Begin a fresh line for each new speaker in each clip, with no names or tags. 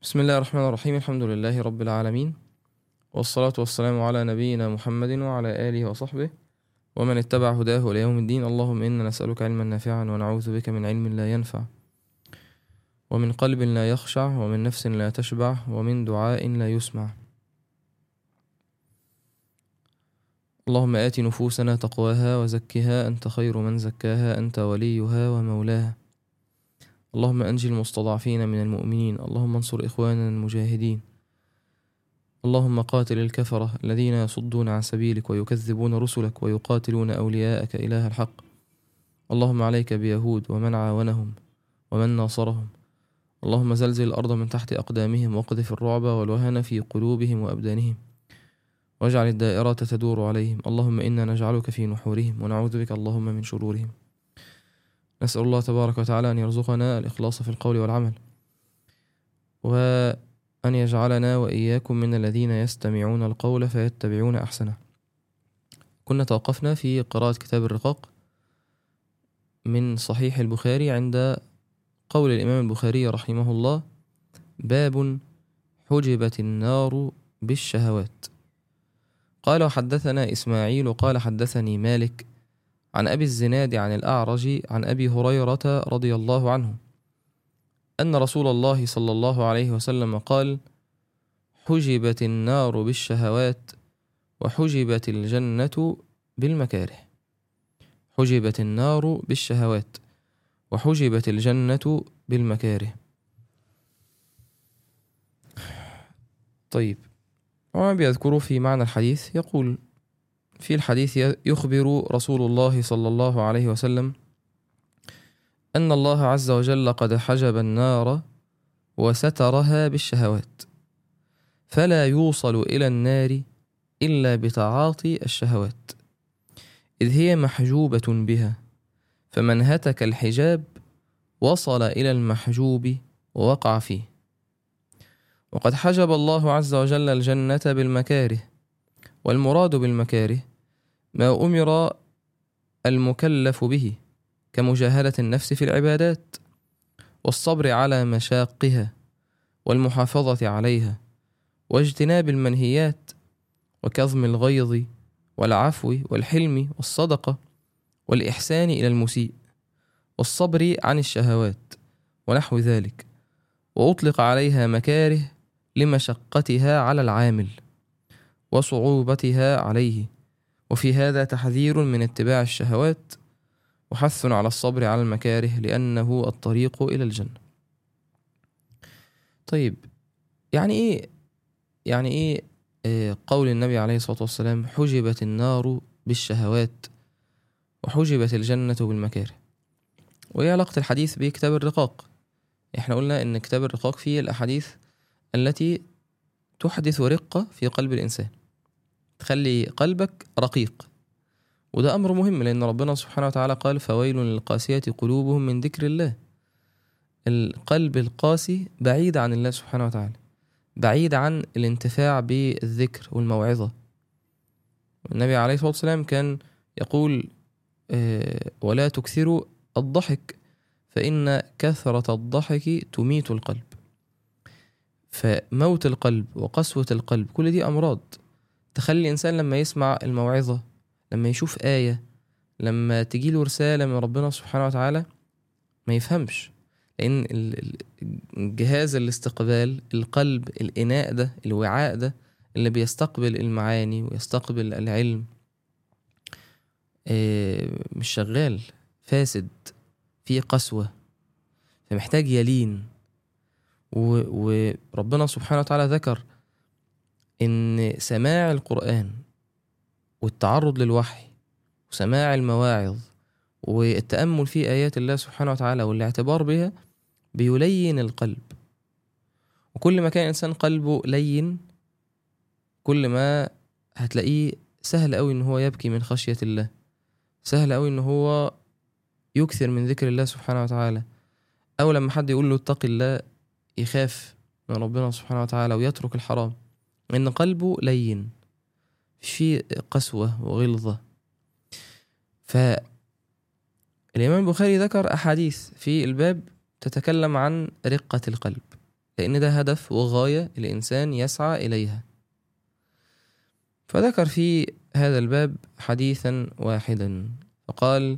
بسم الله الرحمن الرحيم الحمد لله رب العالمين والصلاة والسلام على نبينا محمد وعلى آله وصحبه ومن اتبع هداه إلى يوم الدين اللهم إنا نسألك علما نافعا ونعوذ بك من علم لا ينفع ومن قلب لا يخشع ومن نفس لا تشبع ومن دعاء لا يسمع اللهم آت نفوسنا تقواها وزكها أنت خير من زكاها أنت وليها ومولاها اللهم أنجي المستضعفين من المؤمنين اللهم انصر إخواننا المجاهدين اللهم قاتل الكفرة الذين يصدون عن سبيلك ويكذبون رسلك ويقاتلون أولياءك إله الحق اللهم عليك بيهود ومن عاونهم ومن ناصرهم اللهم زلزل الأرض من تحت أقدامهم واقذف الرعب والوهن في قلوبهم وأبدانهم واجعل الدائرة تدور عليهم اللهم إنا نجعلك في نحورهم ونعوذ بك اللهم من شرورهم نسأل الله تبارك وتعالى أن يرزقنا الإخلاص في القول والعمل وأن يجعلنا وإياكم من الذين يستمعون القول فيتبعون أحسنه كنا توقفنا في قراءة كتاب الرقاق من صحيح البخاري عند قول الإمام البخاري رحمه الله باب حجبت النار بالشهوات قال وحدثنا إسماعيل قال حدثني مالك عن أبي الزناد عن الأعرج عن أبي هريرة رضي الله عنه أن رسول الله صلى الله عليه وسلم قال حجبت النار بالشهوات وحجبت الجنة بالمكاره حجبت النار بالشهوات وحجبت الجنة بالمكاره طيب وما بيذكر في معنى الحديث يقول في الحديث يخبر رسول الله صلى الله عليه وسلم أن الله عز وجل قد حجب النار وسترها بالشهوات فلا يوصل إلى النار إلا بتعاطي الشهوات إذ هي محجوبة بها فمن هتك الحجاب وصل إلى المحجوب ووقع فيه وقد حجب الله عز وجل الجنة بالمكاره والمراد بالمكاره ما أمر المكلف به كمجاهدة النفس في العبادات والصبر على مشاقها والمحافظة عليها واجتناب المنهيات وكظم الغيظ والعفو والحلم والصدقة والإحسان إلى المسيء والصبر عن الشهوات ونحو ذلك وأطلق عليها مكاره لمشقتها على العامل وصعوبتها عليه وفي هذا تحذير من اتباع الشهوات وحث على الصبر على المكاره لأنه الطريق إلى الجنة طيب يعني إيه يعني إيه آه، قول النبي عليه الصلاة والسلام حجبت النار بالشهوات وحجبت الجنة بالمكاره وإيه علاقة الحديث بكتاب الرقاق إحنا قلنا إن كتاب الرقاق فيه الأحاديث التي تحدث رقة في قلب الإنسان تخلي قلبك رقيق وده أمر مهم لأن ربنا سبحانه وتعالى قال فويل للقاسية قلوبهم من ذكر الله القلب القاسي بعيد عن الله سبحانه وتعالى بعيد عن الانتفاع بالذكر والموعظة النبي عليه الصلاة والسلام كان يقول آه، ولا تكثروا الضحك فإن كثرة الضحك تميت القلب فموت القلب وقسوة القلب كل دي أمراض تخلي الإنسان لما يسمع الموعظة لما يشوف آية لما تجيله رسالة من ربنا سبحانه وتعالى ما يفهمش لأن ال- ال- جهاز الاستقبال القلب الإناء ده الوعاء ده اللي بيستقبل المعاني ويستقبل العلم آه، مش شغال فاسد فيه قسوة فمحتاج يلين و- وربنا سبحانه وتعالى ذكر إن سماع القرآن والتعرض للوحي وسماع المواعظ والتأمل في آيات الله سبحانه وتعالى والاعتبار بها بيلين القلب وكل ما كان الإنسان قلبه لين كل ما هتلاقيه سهل أوي إن هو يبكي من خشية الله سهل أوي إن هو يكثر من ذكر الله سبحانه وتعالى أو لما حد يقول له اتق الله يخاف من ربنا سبحانه وتعالى ويترك الحرام إن قلبه لين في قسوة وغلظة فالإمام البخاري ذكر أحاديث في الباب تتكلم عن رقة القلب لأن ده هدف وغاية الإنسان يسعى إليها فذكر في هذا الباب حديثا واحدا فقال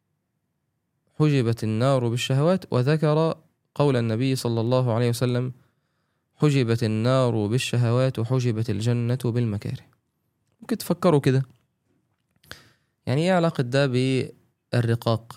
حجبت النار بالشهوات وذكر قول النبي صلى الله عليه وسلم حجبت النار بالشهوات وحجبت الجنة بالمكاره ممكن تفكروا كده يعني ايه علاقة ده بالرقاق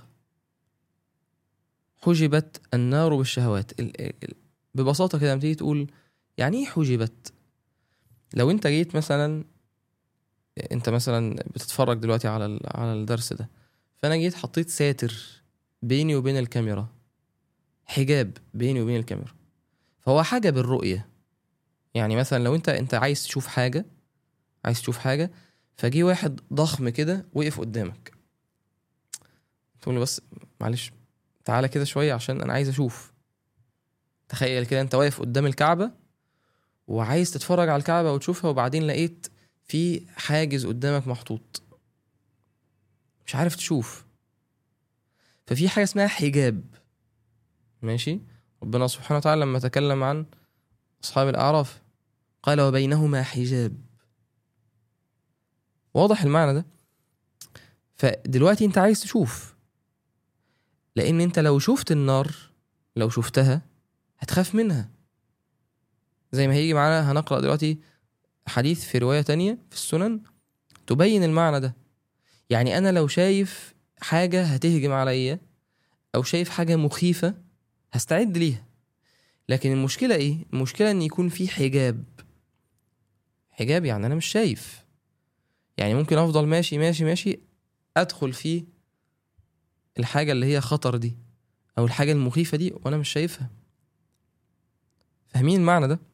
حجبت النار بالشهوات ال- ال- ببساطة كده لما تيجي تقول يعني ايه حجبت لو انت جيت مثلا انت مثلا بتتفرج دلوقتي على ال- على الدرس ده فانا جيت حطيت ساتر بيني وبين الكاميرا حجاب بيني وبين الكاميرا فهو حجب الرؤية يعني مثلا لو انت انت عايز تشوف حاجة عايز تشوف حاجة فجي واحد ضخم كده وقف قدامك تقول له بس معلش تعالى كده شوية عشان انا عايز اشوف تخيل كده انت واقف قدام الكعبة وعايز تتفرج على الكعبة وتشوفها وبعدين لقيت في حاجز قدامك محطوط مش عارف تشوف ففي حاجة اسمها حجاب ماشي ربنا سبحانه وتعالى لما تكلم عن أصحاب الأعراف قال وبينهما حجاب واضح المعنى ده فدلوقتي انت عايز تشوف لان انت لو شفت النار لو شفتها هتخاف منها زي ما هيجي معانا هنقرأ دلوقتي حديث في رواية تانية في السنن تبين المعنى ده يعني أنا لو شايف حاجة هتهجم عليا أو شايف حاجة مخيفة هستعد ليها لكن المشكلة إيه؟ المشكلة إن يكون في حجاب حجاب يعني أنا مش شايف يعني ممكن أفضل ماشي ماشي ماشي أدخل في الحاجة اللي هي خطر دي أو الحاجة المخيفة دي وأنا مش شايفها فاهمين المعنى ده؟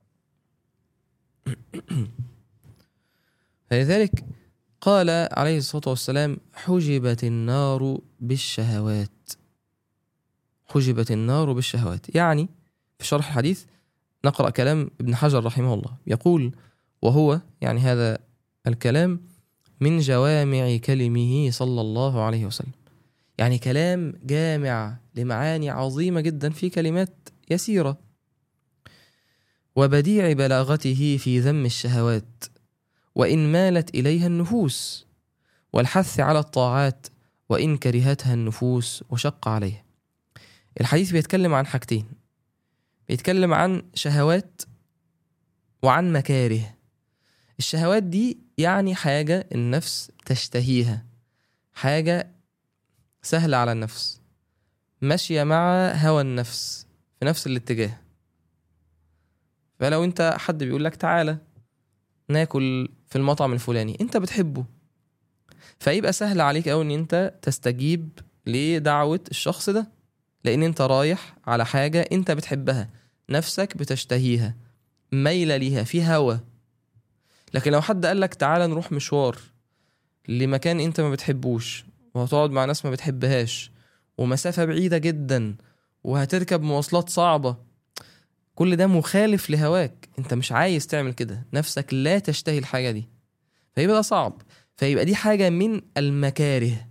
فلذلك قال عليه الصلاة والسلام حجبت النار بالشهوات حجبت النار بالشهوات يعني في شرح الحديث نقرأ كلام ابن حجر رحمه الله يقول وهو يعني هذا الكلام من جوامع كلمه صلى الله عليه وسلم يعني كلام جامع لمعاني عظيمة جدا في كلمات يسيرة وبديع بلاغته في ذم الشهوات وإن مالت إليها النفوس والحث على الطاعات وإن كرهتها النفوس وشق عليها الحديث بيتكلم عن حاجتين بيتكلم عن شهوات وعن مكاره الشهوات دي يعني حاجة النفس تشتهيها حاجة سهلة على النفس ماشية مع هوى النفس في نفس الاتجاه فلو انت حد بيقول لك تعالى ناكل في المطعم الفلاني انت بتحبه فيبقى سهل عليك قوي ان انت تستجيب لدعوة الشخص ده لان انت رايح على حاجة انت بتحبها نفسك بتشتهيها مايلة ليها في هوى لكن لو حد قال لك تعالى نروح مشوار لمكان انت ما بتحبوش وهتقعد مع ناس ما بتحبهاش ومسافة بعيدة جدا وهتركب مواصلات صعبة كل ده مخالف لهواك انت مش عايز تعمل كده نفسك لا تشتهي الحاجة دي فيبقى ده صعب فيبقى دي حاجة من المكاره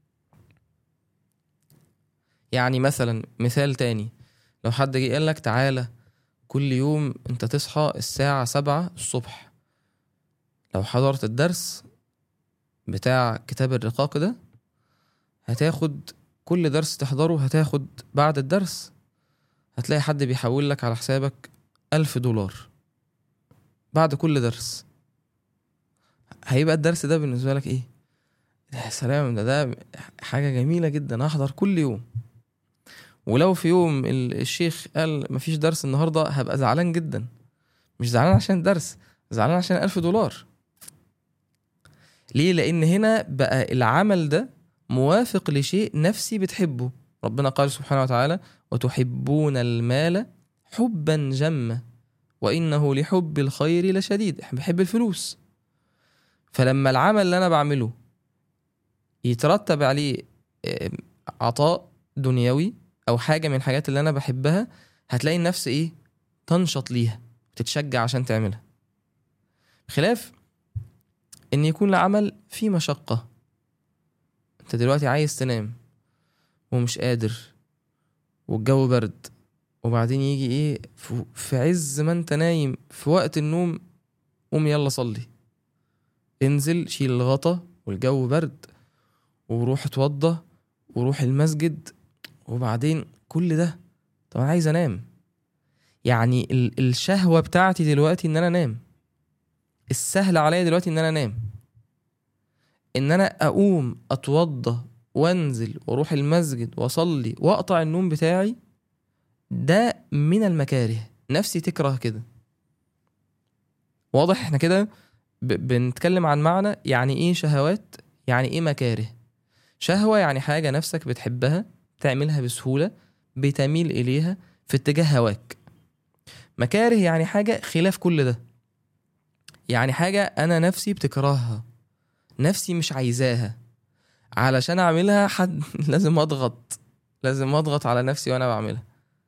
يعني مثلا مثال تاني لو حد جه قال لك تعالى كل يوم انت تصحى الساعة سبعة الصبح لو حضرت الدرس بتاع كتاب الرقاق ده هتاخد كل درس تحضره هتاخد بعد الدرس هتلاقي حد بيحول لك على حسابك ألف دولار بعد كل درس هيبقى الدرس ده بالنسبة لك ايه يا سلام ده ده حاجة جميلة جدا هحضر كل يوم ولو في يوم ال- الشيخ قال مفيش درس النهاردة هبقى زعلان جدا مش زعلان عشان الدرس زعلان عشان ألف دولار ليه لأن هنا بقى العمل ده موافق لشيء نفسي بتحبه ربنا قال سبحانه وتعالى وتحبون المال حبا جما وإنه لحب الخير لشديد احنا بنحب الفلوس فلما العمل اللي أنا بعمله يترتب عليه آه، عطاء دنيوي أو حاجة من الحاجات اللي أنا بحبها هتلاقي النفس إيه تنشط ليها تتشجع عشان تعملها خلاف إن يكون العمل فيه مشقة أنت دلوقتي عايز تنام ومش قادر والجو برد وبعدين يجي ايه في- في عز ما انت نايم في وقت النوم قوم يلا صلي انزل شيل الغطا والجو برد وروح اتوضى وروح المسجد وبعدين كل ده طب انا عايز انام يعني ال- الشهوة بتاعتي دلوقتي ان انا انام السهل عليا دلوقتي ان انا انام ان انا اقوم اتوضى وانزل واروح المسجد واصلي واقطع النوم بتاعي ده من المكاره نفسي تكره كده واضح احنا كده ب- بنتكلم عن معنى يعني ايه شهوات يعني ايه مكاره شهوة يعني حاجة نفسك بتحبها تعملها بسهولة بتميل إليها في اتجاه هواك مكاره يعني حاجة خلاف كل ده يعني حاجة أنا نفسي بتكرهها نفسي مش عايزاها علشان أعملها حد لازم أضغط لازم أضغط على نفسي وأنا بعملها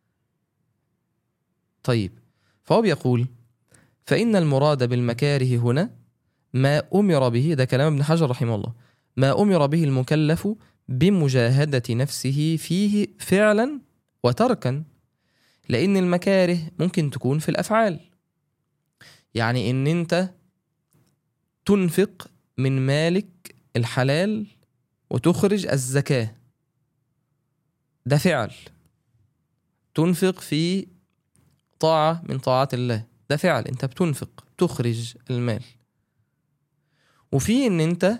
طيب فهو بيقول فإن المراد بالمكاره هنا ما أمر به ده كلام ابن حجر رحمه الله ما أمر به المكلف بمجاهدة نفسه فيه فعلا وتركا لأن المكاره ممكن تكون في الأفعال يعني إن أنت تنفق من مالك الحلال وتخرج الزكاة ده فعل تنفق في طاعة من طاعات الله ده فعل انت بتنفق تخرج المال وفي ان انت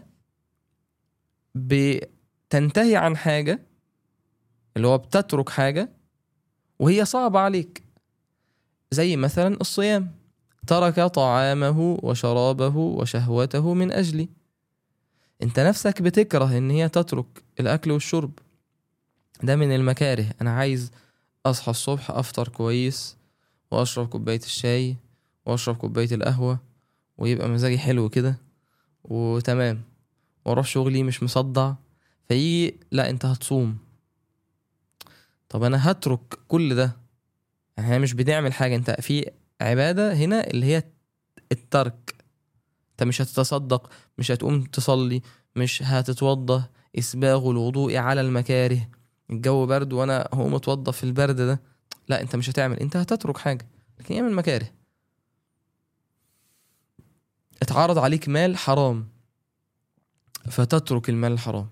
بتنتهي عن حاجة اللي هو بتترك حاجة وهي صعبة عليك زي مثلا الصيام ترك طعامه وشرابه وشهوته من أجلي انت نفسك بتكره ان هي تترك الأكل والشرب ده من المكاره أنا عايز أصحى الصبح أفطر كويس وأشرب كوباية الشاي وأشرب كوباية القهوة ويبقى مزاجي حلو كده وتمام واروح شغلي مش مصدع فيجي لا انت هتصوم طب انا هترك كل ده يعني احنا مش بنعمل حاجه انت في عباده هنا اللي هي الترك انت مش هتتصدق مش هتقوم تصلي مش هتتوضى اسباغ الوضوء على المكاره الجو برد وانا هقوم اتوضى في البرد ده لا انت مش هتعمل انت هتترك حاجه لكن اعمل مكاره اتعرض عليك مال حرام فتترك المال الحرام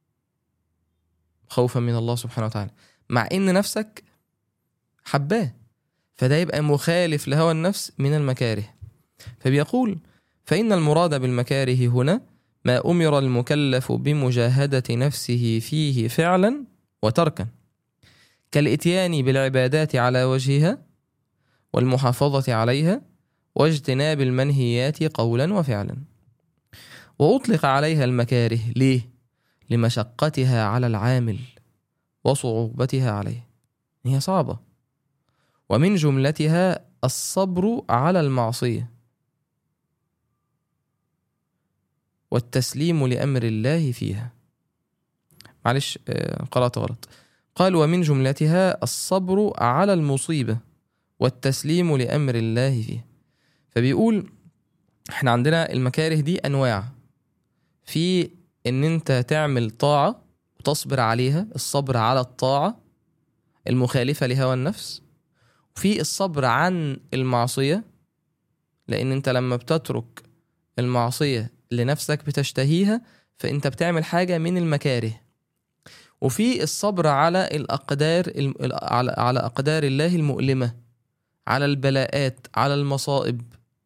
خوفا من الله سبحانه وتعالى مع ان نفسك حباه فده يبقى مخالف لهوى النفس من المكاره فبيقول فإن المراد بالمكاره هنا ما أمر المكلف بمجاهدة نفسه فيه فعلا وتركا كالإتيان بالعبادات على وجهها والمحافظة عليها واجتناب المنهيات قولا وفعلا وأطلق عليها المكاره ليه؟ لمشقتها على العامل وصعوبتها عليه هي صعبة ومن جملتها الصبر على المعصية والتسليم لأمر الله فيها معلش آه، قرأت غلط قال ومن جملتها الصبر على المصيبة والتسليم لأمر الله فيها فبيقول احنا عندنا المكاره دي أنواع في ان انت تعمل طاعة وتصبر عليها الصبر على الطاعة المخالفة لهوى النفس وفي الصبر عن المعصية لان انت لما بتترك المعصية لنفسك بتشتهيها فانت بتعمل حاجة من المكاره وفي الصبر على الأقدار الم- على على أقدار الله المؤلمة على البلاءات على المصائب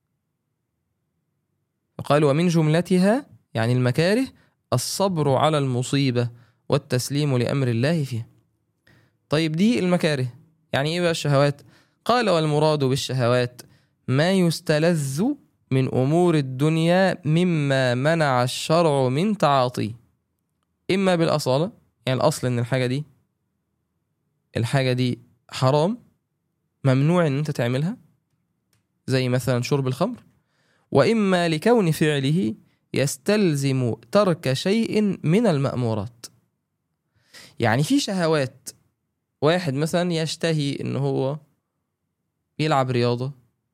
قال ومن جملتها يعني المكاره الصبر على المصيبة والتسليم لأمر الله فيها طيب دي المكاره يعني إيه بقى الشهوات قال والمراد بالشهوات ما يستلذ من أمور الدنيا مما منع الشرع من تعاطيه إما بالأصالة يعني الأصل إن الحاجة دي الحاجة دي حرام ممنوع إن أنت تعملها زي مثلا شرب الخمر وإما لكون فعله يستلزم ترك شيء من المأمورات يعني في شهوات واحد مثلا يشتهي ان هو يلعب رياضة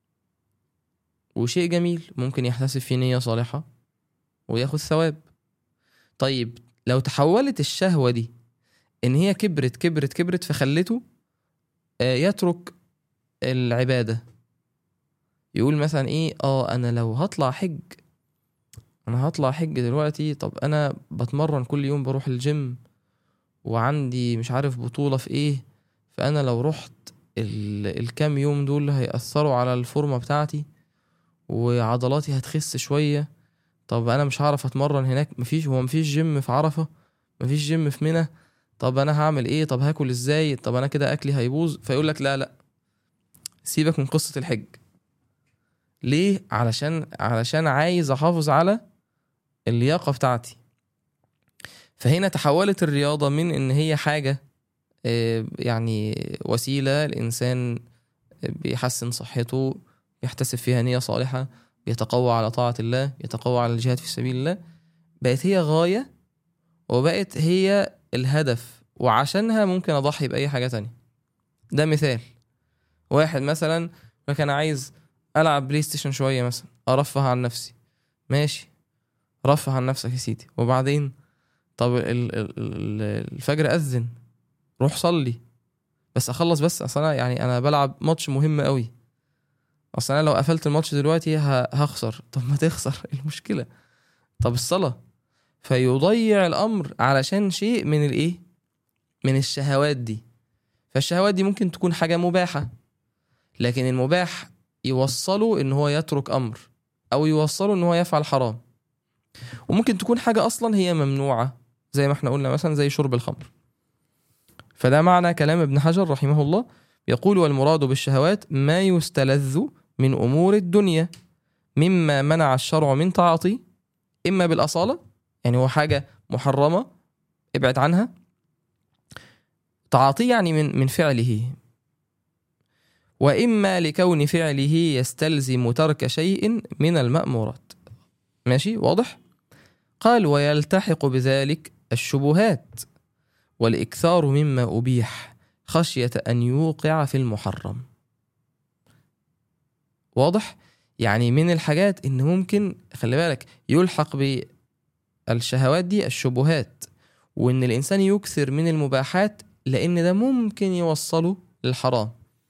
وشيء جميل ممكن يحتسب فيه نية صالحة وياخد ثواب طيب لو تحولت الشهوة دي ان هي كبرت كبرت كبرت فخلته آه، يترك العبادة يقول مثلا ايه اه انا لو هطلع حج انا هطلع حج دلوقتي طب انا بتمرن كل يوم بروح الجيم وعندي مش عارف بطولة في ايه فانا لو رحت ال- الكام يوم دول هيأثروا على الفورمة بتاعتي وعضلاتي هتخس شوية طب انا مش هعرف اتمرن هناك مفيش هو مفيش جيم في عرفة مفيش جيم في منى طب انا هعمل ايه طب هاكل ازاي طب انا كده اكلي هيبوظ فيقول لك لا لا سيبك من قصة الحج ليه علشان علشان عايز احافظ على اللياقة بتاعتي فهنا تحولت الرياضة من ان هي حاجة آه، يعني وسيلة الانسان بيحسن صحته يحتسب فيها نية صالحة يتقوى على طاعة الله يتقوى على الجهاد في سبيل الله بقت هي غاية وبقت هي الهدف وعشانها ممكن أضحي بأي حاجة تانية ده مثال واحد مثلا كان عايز ألعب بلاي ستيشن شوية مثلا أرفه عن نفسي ماشي رفه عن نفسك يا سيدي وبعدين طب ال- ال- ال- الفجر أذن روح صلي بس أخلص بس أصل أنا يعني أنا بلعب ماتش مهم قوي اصل انا لو قفلت الماتش دلوقتي ه- هخسر طب ما تخسر إيه المشكله طب الصلاه فيضيع الامر علشان شيء من الايه من الشهوات دي فالشهوات دي ممكن تكون حاجه مباحه لكن المباح يوصله ان هو يترك امر او يوصله ان هو يفعل حرام وممكن تكون حاجه اصلا هي ممنوعه زي ما احنا قلنا مثلا زي شرب الخمر فده معنى كلام ابن حجر رحمه الله يقول والمراد بالشهوات ما يستلذ من امور الدنيا مما منع الشرع من تعاطي اما بالاصاله يعني هو حاجه محرمه ابعد عنها تعاطي يعني من من فعله واما لكون فعله يستلزم ترك شيء من المامورات ماشي واضح قال ويلتحق بذلك الشبهات والاكثار مما ابيح خشيه ان يوقع في المحرم واضح يعني من الحاجات ان ممكن خلي بالك يلحق بالشهوات دي الشبهات وان الانسان يكثر من المباحات لان ده ممكن يوصله للحرام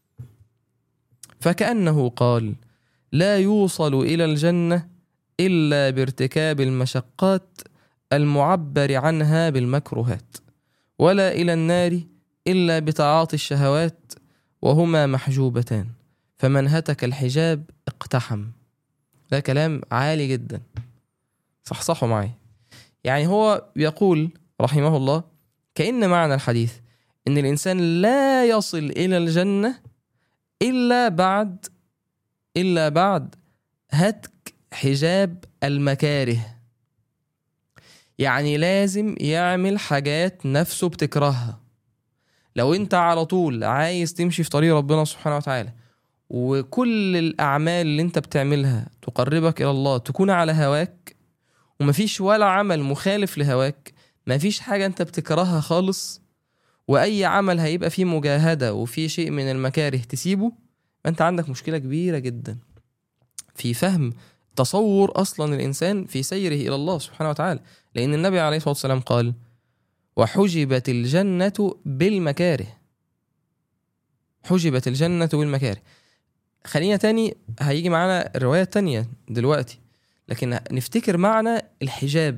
فكانه قال لا يوصل الى الجنه الا بارتكاب المشقات المعبر عنها بالمكروهات ولا الى النار الا بتعاطي الشهوات وهما محجوبتان فمن هتك الحجاب اقتحم ده كلام عالي جدا صحصحوا معي يعني هو يقول رحمه الله كأن معنى الحديث إن الإنسان لا يصل إلى الجنة إلا بعد إلا بعد هتك حجاب المكاره يعني لازم يعمل حاجات نفسه بتكرهها لو انت على طول عايز تمشي في طريق ربنا سبحانه وتعالى وكل الأعمال اللي انت بتعملها تقربك إلى الله تكون على هواك ومفيش ولا عمل مخالف لهواك مفيش حاجة انت بتكرهها خالص وأي عمل هيبقى فيه مجاهدة وفيه شيء من المكاره تسيبه انت عندك مشكلة كبيرة جدا في فهم تصور أصلا الإنسان في سيره إلى الله سبحانه وتعالى لأن النبي عليه الصلاة والسلام قال وحجبت الجنة بالمكاره حجبت الجنة بالمكاره خلينا تاني هيجي معانا الرواية التانية دلوقتي لكن نفتكر معنى الحجاب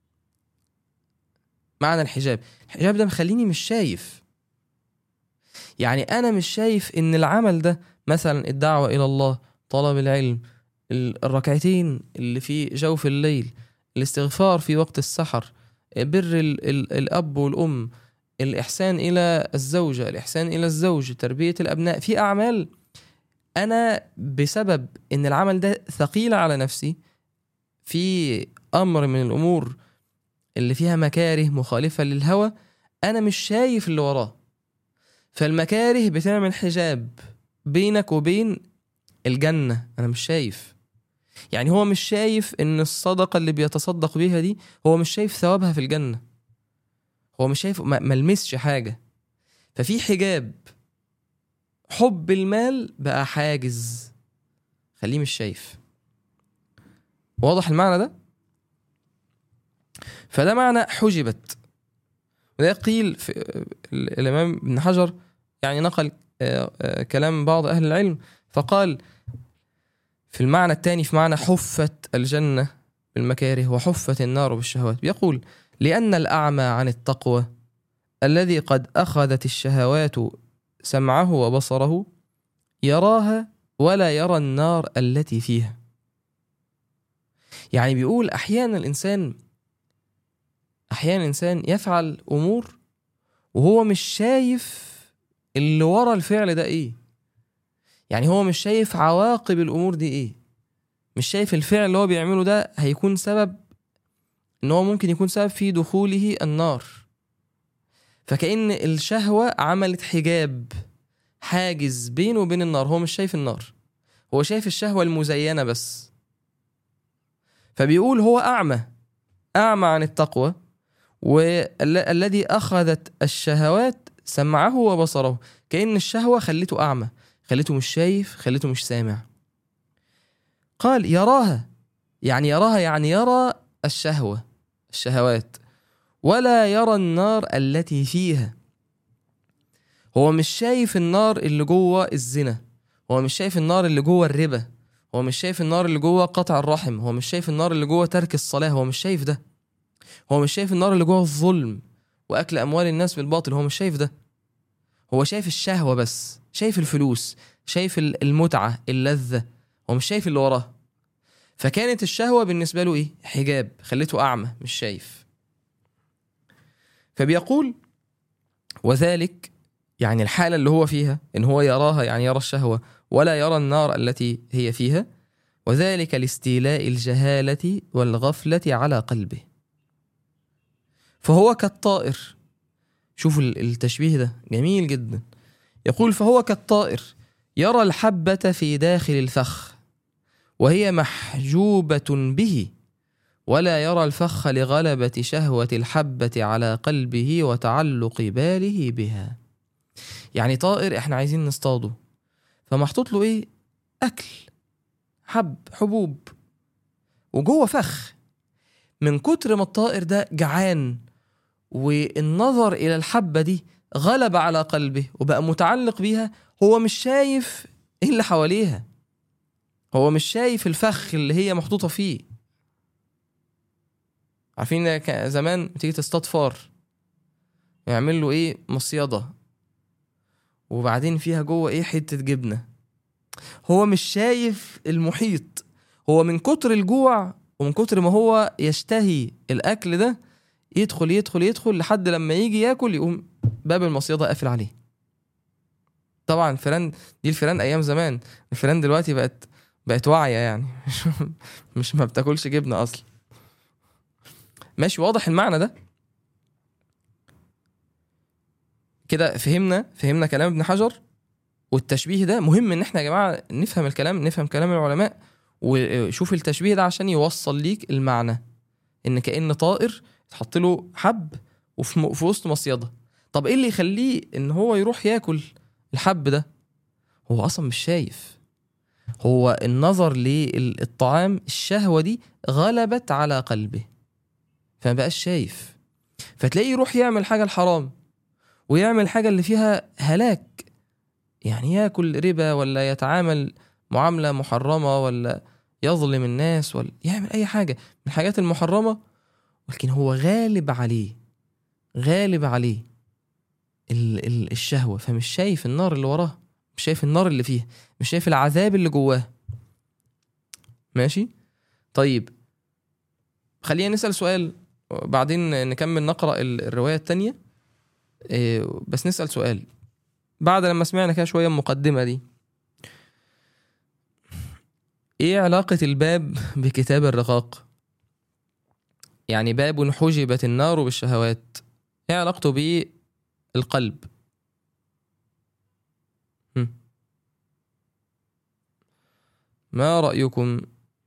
معنى الحجاب الحجاب ده مخليني مش شايف يعني أنا مش شايف إن العمل ده مثلا الدعوة إلى الله طلب العلم ال- الركعتين اللي في جوف الليل الاستغفار في وقت السحر بر ال ال الأب والأم الإحسان إلى الزوجة الإحسان إلى الزوج تربية الأبناء في أعمال أنا بسبب إن العمل ده ثقيل على نفسي في أمر من الأمور اللي فيها مكاره مخالفة للهوى أنا مش شايف اللي وراه فالمكاره بتعمل حجاب بينك وبين الجنة أنا مش شايف يعني هو مش شايف إن الصدقة اللي بيتصدق بيها دي هو مش شايف ثوابها في الجنة هو مش شايف ما ملمسش حاجة ففي حجاب حب المال بقى حاجز خليه مش شايف واضح المعنى ده فده معنى حجبت وده قيل في الامام ابن حجر يعني نقل آه، آه، كلام بعض أهل العلم فقال في المعنى الثاني في معنى حفت الجنة بالمكاره وحفت النار بالشهوات بيقول لأن الأعمى عن التقوى الذي قد أخذت الشهوات سمعه وبصره يراها ولا يرى النار التي فيها يعني بيقول أحيانا الإنسان أحيانا الإنسان يفعل أمور وهو مش شايف اللي ورا الفعل ده إيه يعني هو مش شايف عواقب الأمور دي إيه مش شايف الفعل اللي هو بيعمله ده هيكون سبب إن هو ممكن يكون سبب في دخوله النار فكأن الشهوة عملت حجاب حاجز بينه وبين النار هو مش شايف النار هو شايف الشهوة المزينة بس فبيقول هو أعمى أعمى عن التقوى والذي أخذت الشهوات سمعه وبصره كأن الشهوة خلته أعمى خلته مش شايف خلته مش سامع قال يراها يعني يراها يعني يرى الشهوة الشهوات ولا يرى النار التي فيها هو مش شايف النار اللي جوه الزنا هو مش شايف النار اللي جوه الربا هو مش شايف النار اللي جوه قطع الرحم هو مش شايف النار اللي جوه ترك الصلاة هو مش شايف ده هو مش شايف النار اللي جوه الظلم واكل اموال الناس بالباطل هو مش شايف ده هو شايف الشهوة بس شايف الفلوس شايف المتعة اللذة هو مش شايف اللي وراه فكانت الشهوة بالنسبة له ايه حجاب خليته اعمى مش شايف فبيقول وذلك يعني الحالة اللي هو فيها إن هو يراها يعني يرى الشهوة ولا يرى النار التي هي فيها وذلك لاستيلاء الجهالة والغفلة على قلبه فهو كالطائر شوفوا التشبيه ده جميل جدا يقول فهو كالطائر يرى الحبة في داخل الفخ وهي محجوبة به ولا يرى الفخ لغلبة شهوة الحبة على قلبه وتعلق باله بها يعني طائر احنا عايزين نصطاده فمحطوط له ايه اكل حب حبوب وجوه فخ من كتر ما الطائر ده جعان والنظر الى الحبه دي غلب على قلبه وبقى متعلق بيها هو مش شايف ايه اللي حواليها هو مش شايف الفخ اللي هي محطوطه فيه عارفين زمان تيجي تصطاد فار يعمل له ايه مصيده وبعدين فيها جوه ايه حته جبنه هو مش شايف المحيط هو من كتر الجوع ومن كتر ما هو يشتهي الاكل ده يدخل يدخل يدخل لحد لما يجي ياكل يقوم باب المصيده قافل عليه طبعا الفيران دي الفيران ايام زمان الفيران دلوقتي بقت بقت واعيه يعني مش مش ما بتاكلش جبنه اصلا ماشي واضح المعنى ده كده فهمنا فهمنا كلام ابن حجر والتشبيه ده مهم ان احنا يا جماعه نفهم الكلام نفهم كلام العلماء وشوف التشبيه ده عشان يوصل ليك المعنى ان كان طائر تحط له حب وفي في وسط مصيده طب ايه اللي يخليه ان هو يروح ياكل الحب ده هو اصلا مش شايف هو النظر للطعام الشهوه دي غلبت على قلبه فما بقاش شايف فتلاقيه يروح يعمل حاجه الحرام ويعمل حاجة اللي فيها هلاك يعني ياكل ربا ولا يتعامل معاملة محرمة ولا يظلم الناس ولا يعمل أي حاجة من الحاجات المحرمة ولكن هو غالب عليه غالب عليه ال ال الشهوة فمش شايف النار اللي وراه مش شايف النار اللي فيها مش شايف العذاب اللي جواه ماشي طيب خلينا نسأل سؤال بعدين نكمل نقرأ الرواية التانية إيه بس نسأل سؤال بعد لما سمعنا كده شوية المقدمة دي ايه علاقة الباب بكتاب الرقاق يعني باب حجبت النار بالشهوات ايه علاقته بالقلب ما رأيكم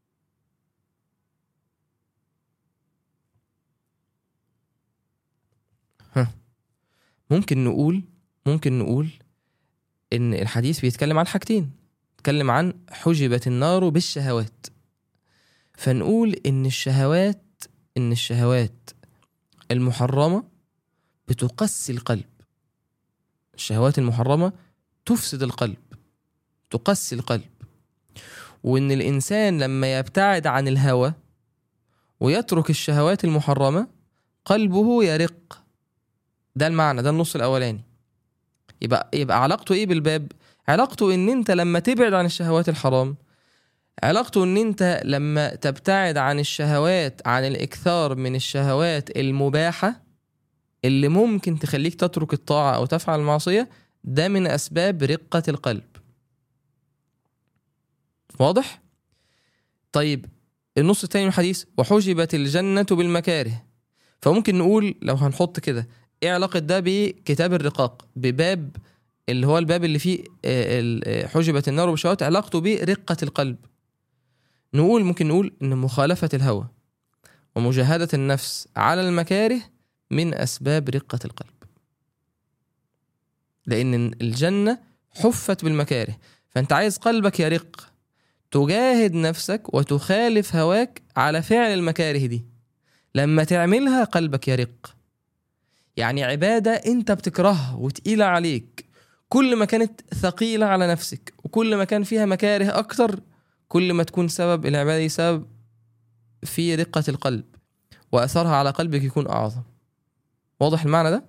ممكن نقول ممكن نقول ان الحديث بيتكلم عن حاجتين بيتكلم عن حجبت النار بالشهوات فنقول ان الشهوات ان الشهوات المحرمه بتقسي القلب الشهوات المحرمه تفسد القلب تقسي القلب وان الانسان لما يبتعد عن الهوى ويترك الشهوات المحرمه قلبه يرق ده المعنى ده النص الاولاني يبقى يبقى علاقته ايه بالباب علاقته ان انت لما تبعد عن الشهوات الحرام علاقته ان انت لما تبتعد عن الشهوات عن الاكثار من الشهوات المباحه اللي ممكن تخليك تترك الطاعه او تفعل المعصيه ده من اسباب رقه القلب واضح طيب النص التاني من الحديث وحجبت الجنه بالمكاره فممكن نقول لو هنحط كده ايه علاقه ده بكتاب الرقاق بباب اللي هو الباب اللي فيه آه، ال- آه، حجبت النار بالشهوات علاقته برقه القلب نقول ممكن نقول ان مخالفه الهوى ومجاهده النفس على المكاره من اسباب رقه القلب لان الجنه حفت بالمكاره فانت عايز قلبك يرق تجاهد نفسك وتخالف هواك على فعل المكاره دي لما تعملها قلبك يرق يعني عباده انت بتكرهها وتقيله عليك كل ما كانت ثقيله على نفسك وكل ما كان فيها مكاره اكتر كل ما تكون سبب العباده دي سبب في رقه القلب واثرها على قلبك يكون اعظم واضح المعنى ده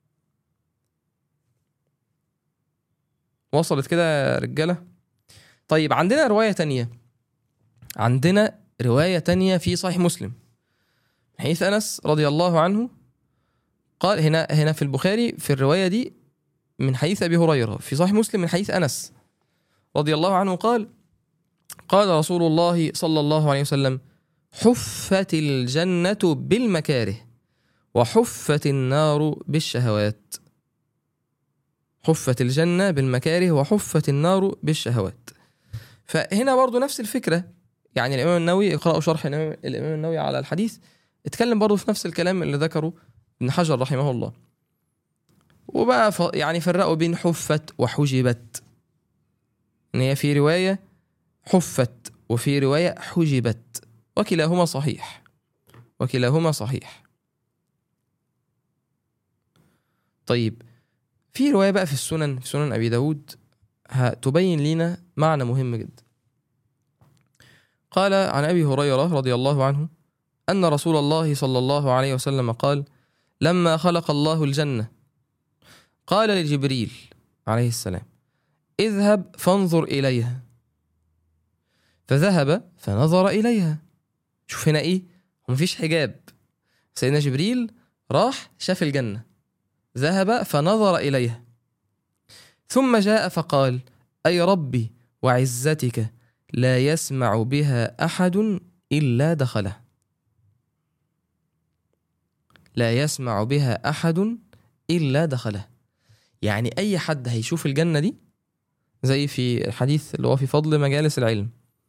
وصلت كده يا رجاله طيب عندنا روايه تانية عندنا روايه تانية في صحيح مسلم حديث انس رضي الله عنه قال هنا هنا في البخاري في الروايه دي من حديث ابي هريره في صحيح مسلم من حديث انس رضي الله عنه قال قال رسول الله صلى الله عليه وسلم حفت الجنه بالمكاره وحفت النار بالشهوات حفت الجنه بالمكاره وحفت النار بالشهوات فهنا برضو نفس الفكره يعني الامام النووي اقرأوا شرح الامام الإمام النووي على الحديث اتكلم برضو في نفس الكلام اللي ذكره ابن حجر رحمه الله وبقى ف... يعني فرقوا بين حفت وحجبت ان هي في روايه حفت وفي روايه حجبت وكلاهما صحيح وكلاهما صحيح طيب في روايه بقى في السنن في سنن ابي داود هتبين لنا معنى مهم جدا قال عن ابي هريره رضي الله عنه ان رسول الله صلى الله عليه وسلم قال لما خلق الله الجنه قال لجبريل عليه السلام اذهب فانظر اليها فذهب فنظر اليها شوف هنا ايه هو مفيش حجاب سيدنا جبريل راح شاف الجنه ذهب فنظر اليها ثم جاء فقال اي ربي وعزتك لا يسمع بها احد الا دخله لا يسمع بها احد الا دخله يعني اي حد هيشوف الجنه دي زي في الحديث اللي هو في فضل مجالس العلم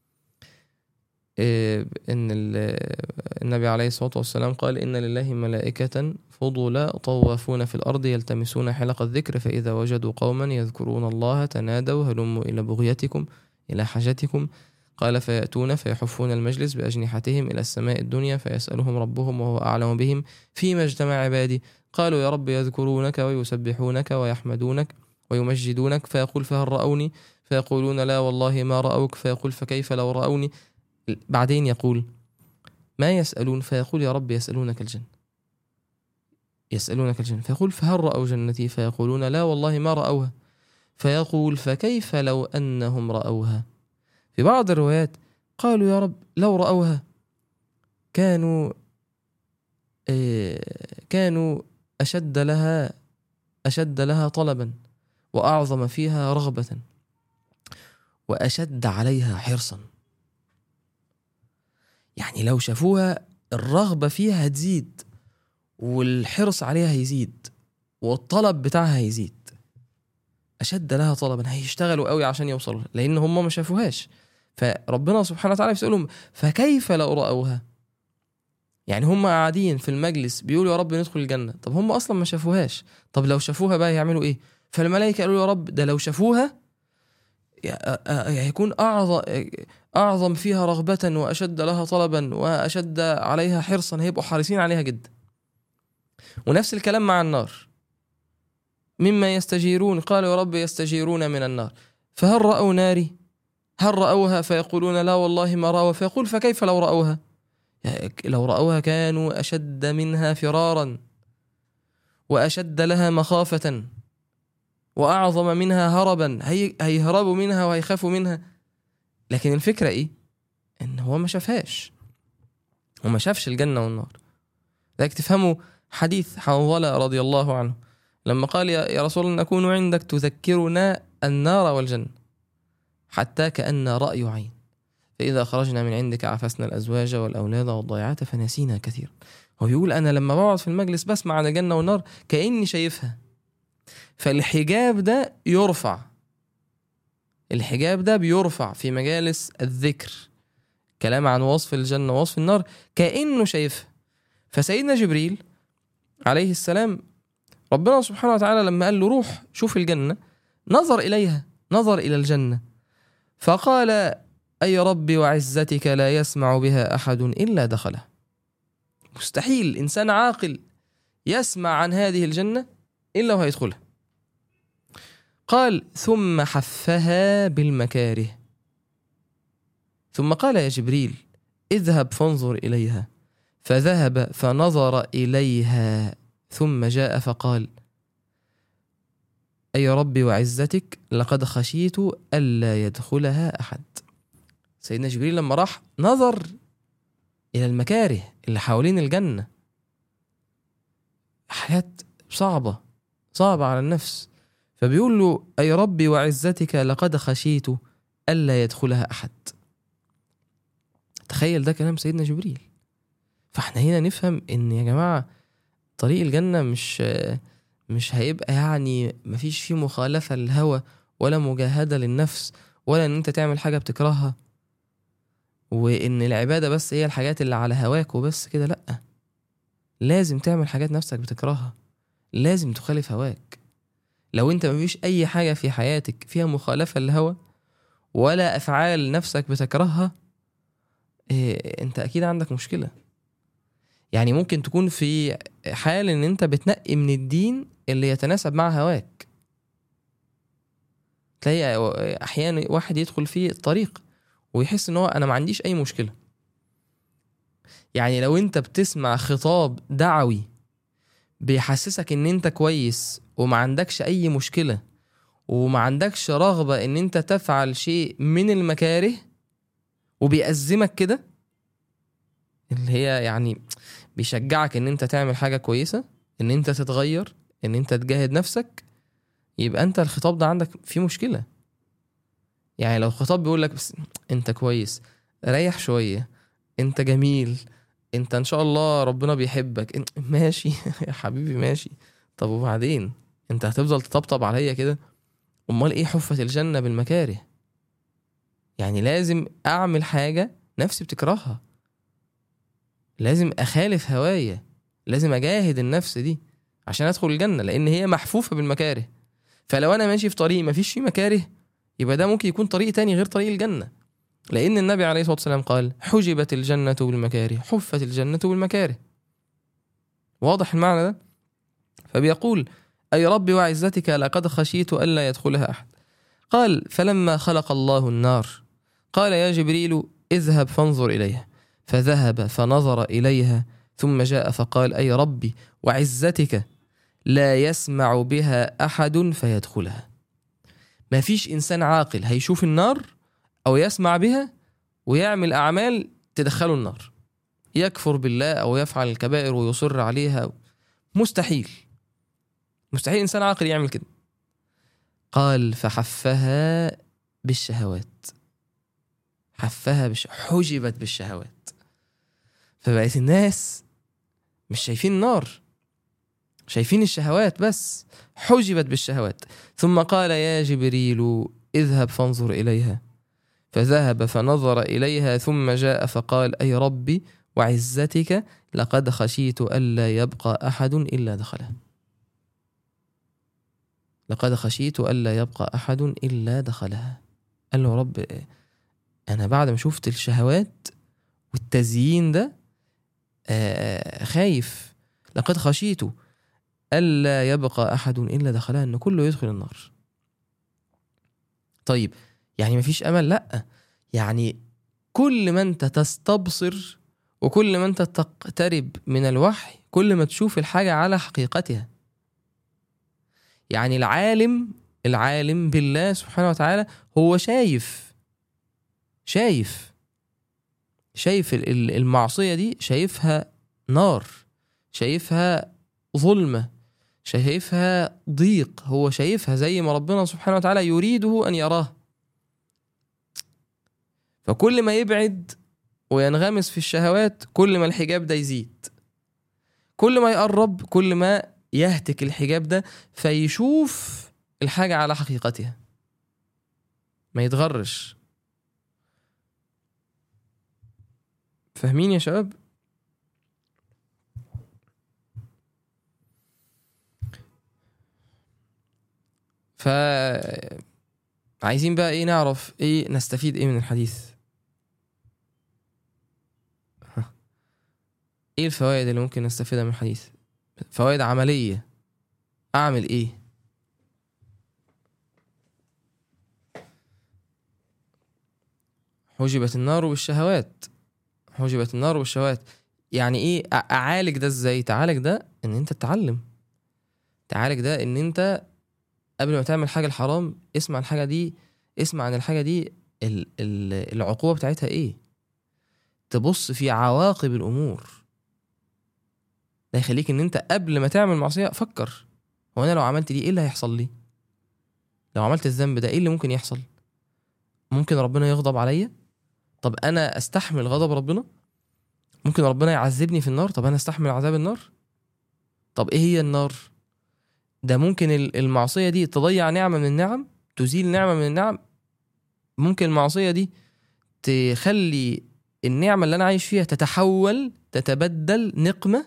إيه، ان ال- النبي عليه الصلاه والسلام قال ان لله ملائكه فضلا طوافون في الارض يلتمسون حلق الذكر فاذا وجدوا قوما يذكرون الله تنادوا هلموا الى بغيتكم الى حاجتكم قال فياتون فيحفون المجلس باجنحتهم الى السماء الدنيا فيسالهم ربهم وهو اعلم بهم فيما اجتمع عبادي قالوا يا رب يذكرونك ويسبحونك ويحمدونك ويمجدونك فيقول فهل رأوني فيقولون لا والله ما رأوك فيقول فكيف لو رأوني بعدين يقول ما يسألون فيقول يا رب يسألونك الجنة يسألونك الجنة فيقول فهل رأوا جنتي فيقولون لا والله ما رأوها فيقول فكيف لو أنهم رأوها في بعض الروايات قالوا يا رب لو رأوها كانوا آه، كانوا أشد لها أشد لها طلبا وأعظم فيها رغبة وأشد عليها حرصا يعني لو شافوها الرغبة فيها هتزيد والحرص عليها هيزيد والطلب بتاعها هيزيد أشد لها طلبا هيشتغلوا قوي عشان يوصلوا لها، لأن هم ما شافوهاش فربنا سبحانه وتعالى بيسألهم فكيف لو رأوها يعني هم قاعدين في المجلس بيقولوا يا رب ندخل الجنة طب هم أصلا ما شافوهاش طب لو شافوها بقى يعملوا إيه فالملائكة قالوا يا رب ده لو شافوها ي- آ- آ- هيكون أعظم أعظم فيها رغبة وأشد لها طلبا وأشد عليها حرصا هيبقوا حريصين عليها جدا ونفس الكلام مع النار مما يستجيرون قالوا يا رب يستجيرون من النار فهل رأوا ناري هل رأوها فيقولون لا والله ما رأوا فيقول فكيف لو رأوها لو رأوها كانوا أشد منها فرارا وأشد لها مخافة وأعظم منها هربا هي هيهربوا منها وهيخافوا منها لكن الفكرة إيه؟ إن هو ما شافهاش وما شافش الجنة والنار لذلك تفهموا حديث حنظلة رضي الله عنه لما قال يا رسول الله نكون عندك تذكرنا النار والجنة حتى كأن رأي عين فإذا خرجنا من عندك عفسنا الأزواج والأولاد والضيعات فنسينا كثيرا هو بيقول أنا لما بقعد في المجلس بسمع عن الجنة والنار كأني شايفها فالحجاب ده يرفع الحجاب ده بيرفع في مجالس الذكر كلام عن وصف الجنة ووصف النار كأنه شايفها فسيدنا جبريل عليه السلام ربنا سبحانه وتعالى لما قال له روح شوف الجنة نظر إليها نظر إلى الجنة فقال أي رب وعزتك لا يسمع بها أحد إلا دخله مستحيل إنسان عاقل يسمع عن هذه الجنة إلا وهيدخلها قال ثم حفها بالمكاره ثم قال يا جبريل اذهب فانظر إليها فذهب فنظر إليها ثم جاء فقال أي ربي وعزتك لقد خشيت ألا يدخلها أحد سيدنا جبريل لما راح نظر إلى المكاره اللي حوالين الجنة حاجات صعبة صعبة على النفس فبيقول له أي ربي وعزتك لقد خشيت ألا يدخلها أحد تخيل ده كلام سيدنا جبريل فاحنا هنا نفهم ان يا جماعة طريق الجنة مش مش هيبقى يعني مفيش فيه مخالفة للهوى ولا مجاهدة للنفس ولا ان انت تعمل حاجة بتكرهها وان العبادة بس هي الحاجات اللي على هواك وبس كده لأ لازم تعمل حاجات نفسك بتكرهها لازم تخالف هواك لو انت مفيش اي حاجة في حياتك فيها مخالفة للهوى ولا افعال نفسك بتكرهها إيه انت اكيد عندك مشكلة يعني ممكن تكون في حال ان انت بتنقي من الدين اللي يتناسب مع هواك تلاقي احيانا واحد يدخل في الطريق ويحس ان هو انا ما عنديش اي مشكله يعني لو انت بتسمع خطاب دعوي بيحسسك ان انت كويس وما عندكش اي مشكله وما عندكش رغبه ان انت تفعل شيء من المكاره وبيأزمك كده اللي هي يعني بيشجعك ان انت تعمل حاجه كويسه ان انت تتغير ان انت تجاهد نفسك يبقى انت الخطاب ده عندك فيه مشكله يعني لو خطاب بيقول لك بس انت كويس ريح شويه انت جميل انت ان شاء الله ربنا بيحبك انت ماشي يا حبيبي ماشي طب وبعدين انت هتفضل تطبطب عليا كده امال ايه حفة الجنة بالمكاره يعني لازم اعمل حاجة نفسي بتكرهها لازم اخالف هوايا لازم اجاهد النفس دي عشان ادخل الجنة لان هي محفوفة بالمكاره فلو انا ماشي في طريق مفيش فيه مكاره يبقى ده ممكن يكون طريق تاني غير طريق الجنة لأن النبي عليه الصلاة والسلام قال حجبت الجنة بالمكاره حفت الجنة بالمكاره واضح المعنى ده فبيقول أي رب وعزتك لقد خشيت ألا يدخلها أحد قال فلما خلق الله النار قال يا جبريل اذهب فانظر إليها فذهب فنظر إليها ثم جاء فقال أي ربي وعزتك لا يسمع بها أحد فيدخلها ما فيش إنسان عاقل هيشوف النار أو يسمع بها ويعمل أعمال تدخله النار يكفر بالله أو يفعل الكبائر ويصر عليها مستحيل مستحيل إنسان عاقل يعمل كده قال فحفها بالشهوات حفها بش... حجبت بالشهوات فبقت الناس مش شايفين النار شايفين الشهوات بس حجبت بالشهوات ثم قال يا جبريل اذهب فانظر إليها فذهب فنظر إليها ثم جاء فقال أي ربي وعزتك لقد خشيت ألا يبقى أحد إلا دخله لقد خشيت ألا يبقى أحد إلا دخلها قال له رب أنا بعد ما شفت الشهوات والتزيين ده خايف لقد خشيت ألا يبقى أحد إلا دخلها إن كله يدخل النار طيب يعني مفيش أمل لأ يعني كل ما أنت تستبصر وكل ما أنت تقترب من الوحي كل ما تشوف الحاجة على حقيقتها يعني العالم العالم بالله سبحانه وتعالى هو شايف شايف شايف ال- ال- المعصية دي شايفها نار شايفها ظلمة شايفها ضيق هو شايفها زي ما ربنا سبحانه وتعالى يريده أن يراه فكل ما يبعد وينغمس في الشهوات كل ما الحجاب ده يزيد كل ما يقرب كل ما يهتك الحجاب ده فيشوف الحاجة على حقيقتها ما يتغرش فاهمين يا شباب ف عايزين بقى ايه نعرف ايه نستفيد ايه من الحديث ها. ايه الفوائد اللي ممكن نستفيدها من الحديث فوائد عملية اعمل ايه حجبت النار بالشهوات حجبت النار بالشهوات يعني ايه أ- اعالج ده ازاي تعالج ده ان انت تتعلم تعالج ده ان انت قبل ما تعمل حاجه الحرام اسمع الحاجه دي اسمع عن الحاجه دي ال- ال- العقوبه بتاعتها ايه تبص في عواقب الامور ده يخليك ان انت قبل ما تعمل معصيه فكر هو انا لو عملت دي ايه اللي هيحصل لي لو عملت الذنب ده ايه اللي ممكن يحصل ممكن ربنا يغضب عليا طب انا استحمل غضب ربنا ممكن ربنا يعذبني في النار طب انا استحمل عذاب النار طب ايه هي النار ده ممكن ال- المعصيه دي تضيع نعمه من النعم تزيل نعمه من النعم ممكن المعصيه دي تخلي النعمه اللي انا عايش فيها تتحول تتبدل نقمه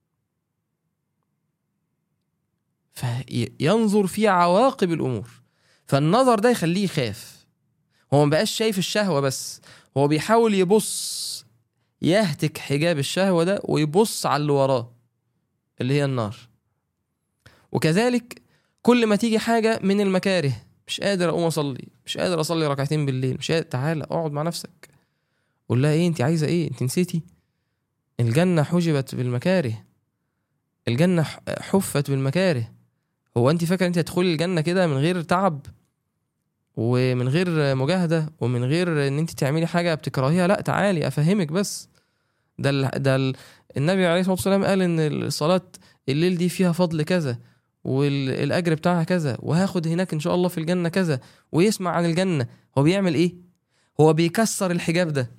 فينظر في عواقب الامور فالنظر ده يخليه يخاف هو ما بقاش شايف الشهوه بس هو بيحاول يبص يهتك حجاب الشهوه ده ويبص على اللي وراه اللي هي النار وكذلك كل ما تيجي حاجه من المكاره مش قادر اقوم اصلي مش قادر اصلي ركعتين بالليل مش قادر تعالى اقعد مع نفسك قول لها ايه انت عايزه ايه انت نسيتي الجنه حجبت بالمكاره الجنه ح- حفت بالمكاره هو انت فاكره انت هتدخلي الجنه كده من غير تعب ومن غير مجاهده ومن غير ان انت تعملي حاجه بتكرهيها لا تعالي افهمك بس ده ال... ده ال... النبي عليه الصلاه والسلام قال ان الصلاه الليل دي فيها فضل كذا والاجر بتاعها كذا وهاخد هناك ان شاء الله في الجنه كذا ويسمع عن الجنه هو بيعمل ايه هو بيكسر الحجاب ده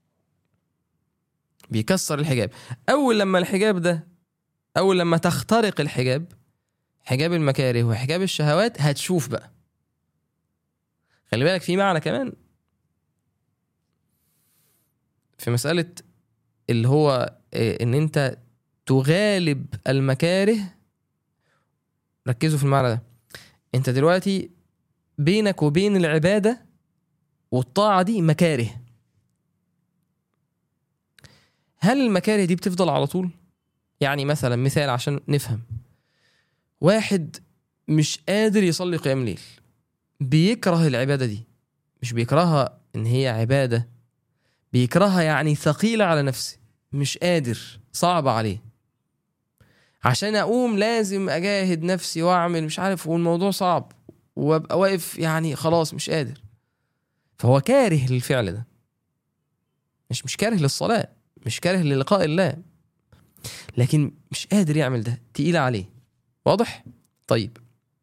بيكسر الحجاب اول لما الحجاب ده اول لما تخترق الحجاب حجاب المكاره وحجاب الشهوات هتشوف بقى خلي بالك في معنى كمان في مسألة اللي هو إيه، ان انت تغالب المكاره ركزوا في المعنى ده انت دلوقتي بينك وبين العبادة والطاعة دي مكاره هل المكاره دي بتفضل على طول؟ يعني مثلا مثال عشان نفهم واحد مش قادر يصلي قيام ليل بيكره العبادة دي مش بيكرهها ان هي عبادة بيكرهها يعني ثقيلة على نفسي مش قادر صعب عليه عشان اقوم لازم اجاهد نفسي واعمل مش عارف والموضوع صعب وابقى واقف يعني خلاص مش قادر فهو كاره للفعل ده مش مش كاره للصلاة مش كاره للقاء الله لكن مش قادر يعمل ده تقيل عليه واضح طيب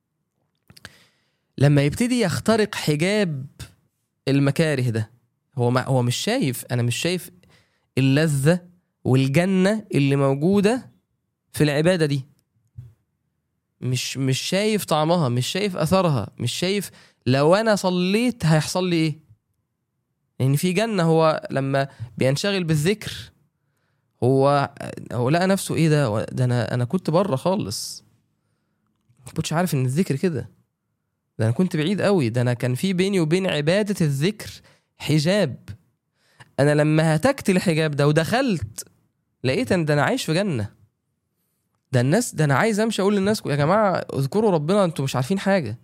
لما يبتدي يخترق حجاب المكاره ده هو ما هو مش شايف انا مش شايف اللذة والجنة اللي موجودة في العبادة دي مش مش شايف طعمها مش شايف اثرها مش شايف لو انا صليت هيحصل لي ايه لان في جنة هو لما بينشغل بالذكر هو هو لقى نفسه ايه ده ده انا انا كنت بره خالص ما كنتش عارف ان الذكر كده ده انا كنت بعيد قوي ده انا كان في بيني وبين عبادة الذكر حجاب انا لما هتكت الحجاب ده ودخلت لقيت ان ده انا عايش في جنة ده الناس ده انا عايز امشي اقول للناس يا جماعه اذكروا ربنا انتوا مش عارفين حاجه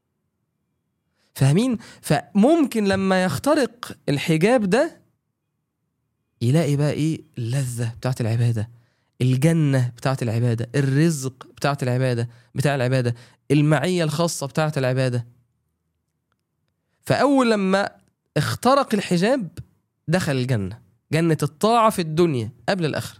فاهمين فممكن لما يخترق الحجاب ده يلاقي بقى ايه اللذه بتاعت العباده الجنه بتاعت العباده الرزق بتاعت العباده بتاع العباده المعيه الخاصه بتاعت العباده فاول لما اخترق الحجاب دخل الجنه جنه الطاعه في الدنيا قبل الاخره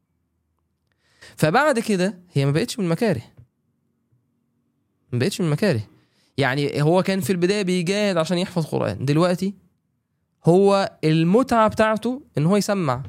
فبعد كده هي ما بقتش من المكاره ما بقتش من المكاره يعني هو كان في البدايه بيجاهد عشان يحفظ قران دلوقتي هو المتعه بتاعته ان هو يسمع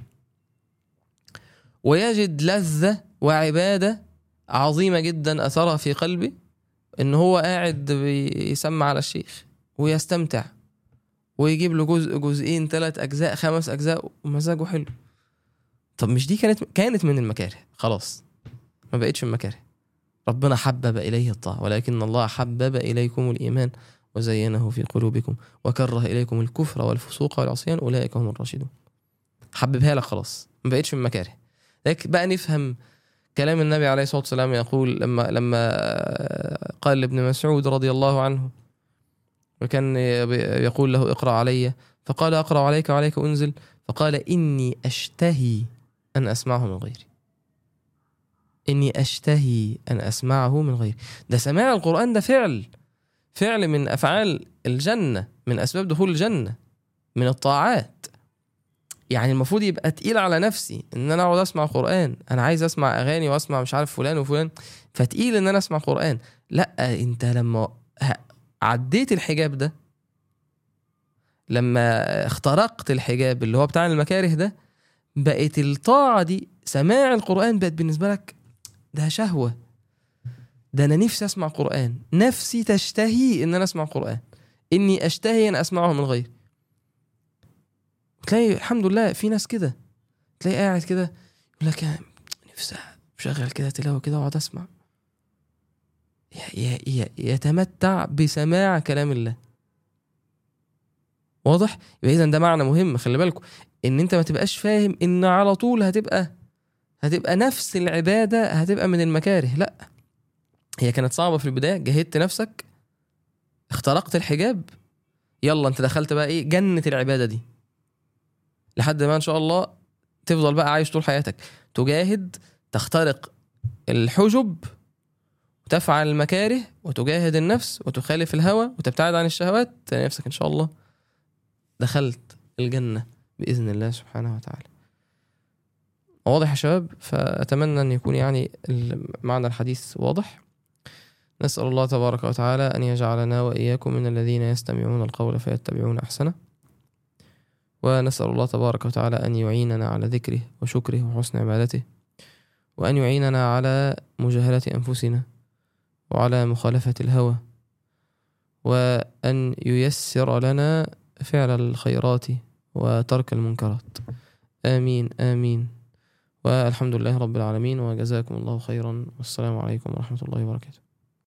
ويجد لذه وعباده عظيمه جدا اثرها في قلبه ان هو قاعد بيسمع على الشيخ ويستمتع ويجيب له جزء جزئين ثلاث اجزاء خمس اجزاء ومزاجه حلو طب مش دي كانت كانت من المكاره خلاص ما بقتش من المكاره ربنا حبب اليه الطاعه ولكن الله حبب اليكم الايمان وزينه في قلوبكم وكره اليكم الكفر والفسوق والعصيان اولئك هم الراشدون حببها لك خلاص ما بقتش من مكاره لكن بقى نفهم كلام النبي عليه الصلاه والسلام يقول لما لما قال لابن مسعود رضي الله عنه وكان يقول له اقرا علي فقال اقرا عليك وعليك انزل فقال اني اشتهي ان اسمعه من غيري اني اشتهي ان اسمعه من غيري ده سماع القران ده فعل فعل من افعال الجنه من اسباب دخول الجنه من الطاعات يعني المفروض يبقى تقيل على نفسي ان انا اقعد اسمع قران انا عايز اسمع اغاني واسمع مش عارف فلان وفلان فتقيل ان انا اسمع قران لا انت لما عديت الحجاب ده لما اخترقت الحجاب اللي هو بتاع المكاره ده بقت الطاعه دي سماع القران بقت بالنسبه لك ده شهوه ده انا نفسي اسمع قران نفسي تشتهي ان انا اسمع قران اني اشتهي ان اسمعه من غيري تلاقي الحمد لله في ناس كده تلاقي قاعد كده يقول لك نفسي شغل كده تلاوه كده واقعد اسمع يتمتع بسماع كلام الله واضح يبقى اذا ده معنى مهم خلي بالكم ان انت ما تبقاش فاهم ان على طول هتبقى هتبقى نفس العباده هتبقى من المكاره لا هي كانت صعبه في البدايه جهدت نفسك اخترقت الحجاب يلا انت دخلت بقى ايه جنه العباده دي لحد ما ان شاء الله تفضل بقى عايش طول حياتك تجاهد تخترق الحجب وتفعل المكاره وتجاهد النفس وتخالف الهوى وتبتعد عن الشهوات تلاقي نفسك ان شاء الله دخلت الجنه باذن الله سبحانه وتعالى واضح يا شباب فاتمنى ان يكون يعني معنى الحديث واضح نسال الله تبارك وتعالى ان يجعلنا واياكم من الذين يستمعون القول فيتبعون احسنه ونسال الله تبارك وتعالى ان يعيننا على ذكره وشكره وحسن عبادته وان يعيننا على مجاهله انفسنا وعلى مخالفه الهوى وان ييسر لنا فعل الخيرات وترك المنكرات امين امين والحمد لله رب العالمين وجزاكم الله خيرا والسلام عليكم ورحمه الله وبركاته